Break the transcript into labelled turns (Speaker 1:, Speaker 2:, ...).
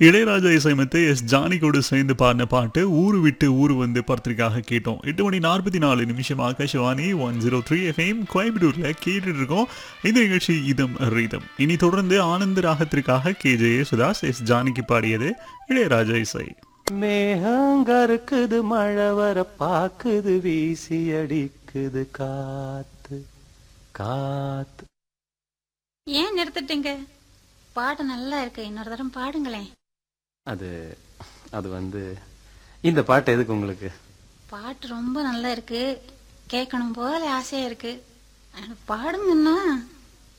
Speaker 1: இளையராஜா இசையமைத்து எஸ் ஜானிகோடு சேர்ந்து பாடின பாட்டு ஊரு விட்டு ஊரு வந்து படத்திற்காக கேட்டோம் எட்டு மணி நாற்பத்தி நாலு நிமிஷம் Akashvani one zero three FM கோயம்புத்தூர்ல கேட்டுட்டு இருக்கோம் இந்த நிகழ்ச்சி இதம் ரீதம் இனி தொடர்ந்து ஆனந்த ராகத்திற்காக கே ஜே யேசுதாஸ் எஸ் ஜானிக்கு பாடியது இளையராஜா இசை
Speaker 2: மேகங்கருக்குது மழை வர பாக்குது வீசி அடிக்குது காத்து காத்து
Speaker 3: ஏன் நிறுத்திட்டீங்க பாட்டு நல்லா இருக்கு இன்னொரு தரம் பாடுங்களேன்
Speaker 2: அது அது வந்து இந்த பாட்டு எதுக்கு உங்களுக்கு
Speaker 3: பாட்டு ரொம்ப நல்லா இருக்கு கேட்கணும் போல ஆசையா இருக்கு ஆனா பாடுங்கன்னா